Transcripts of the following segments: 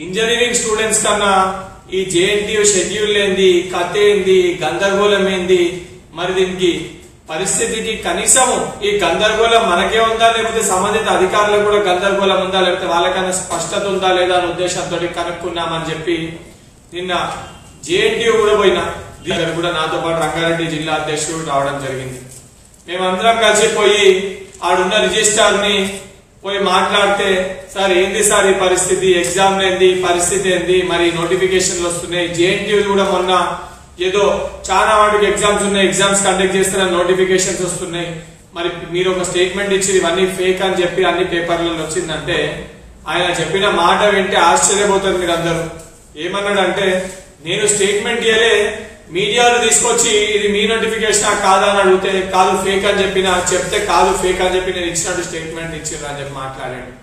engineering students కన్నా ఈ JNTU schedule ఏంది కథ ఏంది గందరగోళం ఏంది మరి దీనికి పరిస్థితికి కనీసము ఈ గందరగోళం మనకే ఉందా లేకపోతే సంబంధిత అధికారులకు కూడా గందరగోళం ఉందా లేకపోతే వాళ్ళకన్నా స్పష్టత ఉందా లేదా అనే ఉద్దేశంతో కనుక్కున్నామని చెప్పి నిన్న జేఎన్టీయూ కూడా పోయినా దీని కూడా నాతో పాటు రంగారెడ్డి జిల్లా అధ్యక్షుడు రావడం జరిగింది మేమందరం కలిసి పోయి ఆడున్న రిజిస్ట్రార్ ని పోయి మాట్లాడితే సార్ ఏంది సార్ ఈ పరిస్థితి ఎగ్జామ్ ఏంది పరిస్థితి ఏంది మరి నోటిఫికేషన్లు వస్తున్నాయి జేఎన్టీ కూడా మొన్న ఏదో చాలా వాటికి ఎగ్జామ్స్ ఉన్నాయి ఎగ్జామ్స్ కండక్ట్ చేస్తున్న నోటిఫికేషన్స్ వస్తున్నాయి మరి మీరు ఒక స్టేట్మెంట్ ఇచ్చి ఇవన్నీ ఫేక్ అని చెప్పి అన్ని పేపర్లలో వచ్చిందంటే ఆయన చెప్పిన మాట వింటే ఆశ్చర్యపోతారు మీరు అందరూ ఏమన్నాడంటే నేను స్టేట్మెంట్ ఇయ్యలే మీడియాలో తీసుకొచ్చి ఇది మీ నోటిఫికేషన్ కాదా అని అడిగితే కాదు ఫేక్ అని చెప్పిన చెప్తే కాదు ఫేక్ అని చెప్పి నేను ఇచ్చినట్టు స్టేట్మెంట్ ఇచ్చారు అని చెప్పి మాట్లాడాడు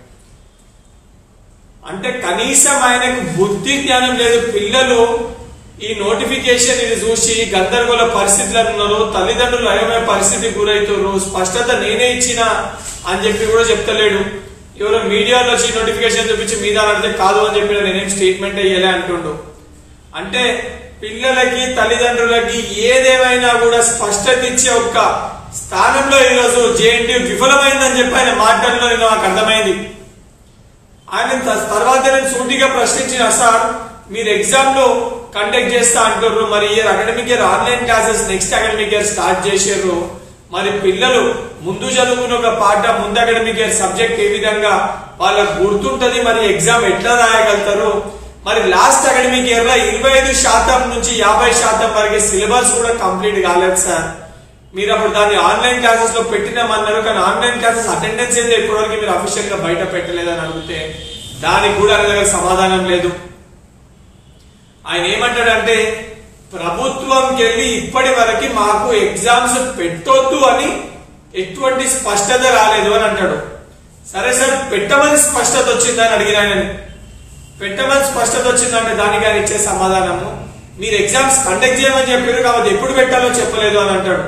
అంటే కనీసం ఆయనకు బుద్ధి జ్ఞానం లేదు పిల్లలు ఈ నోటిఫికేషన్ ఇది చూసి గందరగోళ పరిస్థితులు ఉన్నారు తల్లిదండ్రులు అయమయ పరిస్థితికి గురవుతారు స్పష్టత నేనే ఇచ్చిన అని చెప్పి కూడా చెప్తలేడు ఎవరో మీడియాలో వచ్చి నోటిఫికేషన్ చూపించి మీద అడిగితే కాదు అని చెప్పి నేనేం స్టేట్మెంట్ అయ్యలే అంటుండు అంటే పిల్లలకి తల్లిదండ్రులకి ఏదేమైనా కూడా స్పష్టత ఇచ్చే ఒక్క స్థానంలో ఈరోజు జేఎన్టీ విఫలమైందని చెప్పి ఆయన మాటల్లో నేను నాకు అర్థమైంది ఆయన త- తర్వాత నేను సూటిగా ప్రశ్నించిన సార్ మీరు ఎగ్జామ్ లో కండక్ట్ చేస్తా అంటున్నారు మరి year academic year online classes next academic year start చేసారు మరి పిల్లలు ముందు చదువుకున్న ఒక పాట ముందు అకాడమిక్ ఇయర్ సబ్జెక్ట్ ఏ విధంగా వాళ్ళకు గుర్తుంటది మరి ఎగ్జామ్ ఎట్లా రాయగలుగుతారు మరి లాస్ట్ అకాడమిక్ ఇయర్ లో ఇరవై ఐదు శాతం నుంచి యాభై శాతం వరకు సిలబస్ కూడా కంప్లీట్ కాలేదు సార్ మీరు అప్పుడు దాన్ని ఆన్లైన్ క్లాసెస్ లో పెట్టినామన్నారు కానీ ఆన్లైన్ క్లాసెస్ అటెండెన్స్ ఏందో ఇప్పటివరకు మీరు అఫీషియల్ గా బయట పెట్టలేదని అడిగితే దానికి కూడా ఆయన దగ్గర సమాధానం లేదు ఆయన ఏమంటాడంటే ప్రభుత్వంకి వెళ్ళి ఇప్పటి వరకు మాకు ఎగ్జామ్స్ పెట్టొద్దు అని ఎటువంటి స్పష్టత రాలేదు అని అంటాడు సరే సార్ పెట్టమని స్పష్టత వచ్చిందని అడిగిన ఆయన పెట్టమని స్పష్టత వచ్చిందంటే దానికి ఆయన ఇచ్చే సమాధానము మీరు ఎగ్జామ్స్ కండక్ట్ చేయమని చెప్పారు కాబట్టి ఎప్పుడు పెట్టాలో చెప్పలేదు అని అంటాడు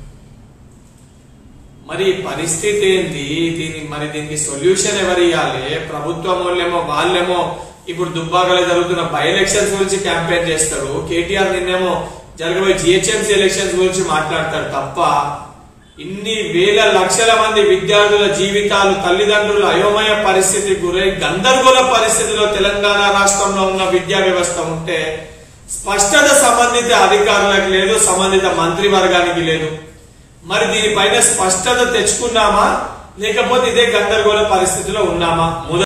మరి పరిస్థితి ఏంటి దీని మరి దీనికి సొల్యూషన్ ఎవరు ఇవ్వాలి ప్రభుత్వం వాళ్ళేమో వాళ్ళేమో ఇప్పుడు దుబ్బాకలో జరుగుతున్న బై ఎలక్షన్స్ గురించి క్యాంపెయిన్ చేస్తారు కేటీఆర్ నిన్నేమో జరగబోయే జిహెచ్ఎంసీ ఎలక్షన్స్ గురించి మాట్లాడతారు తప్ప ఇన్ని వేల లక్షల మంది విద్యార్థుల జీవితాలు తల్లిదండ్రుల అయోమయ పరిస్థితి గురై గందరగోళ పరిస్థితిలో తెలంగాణ రాష్ట్రంలో ఉన్న విద్యా వ్యవస్థ ఉంటే స్పష్టత సంబంధిత అధికారులకు లేదు సంబంధిత మంత్రివర్గానికి లేదు మరి దీనిపైన స్పష్టత తెచ్చుకున్నామా లేకపోతే ఇదే గందరగోళ పరిస్థితిలో ఉన్నామా మొదటి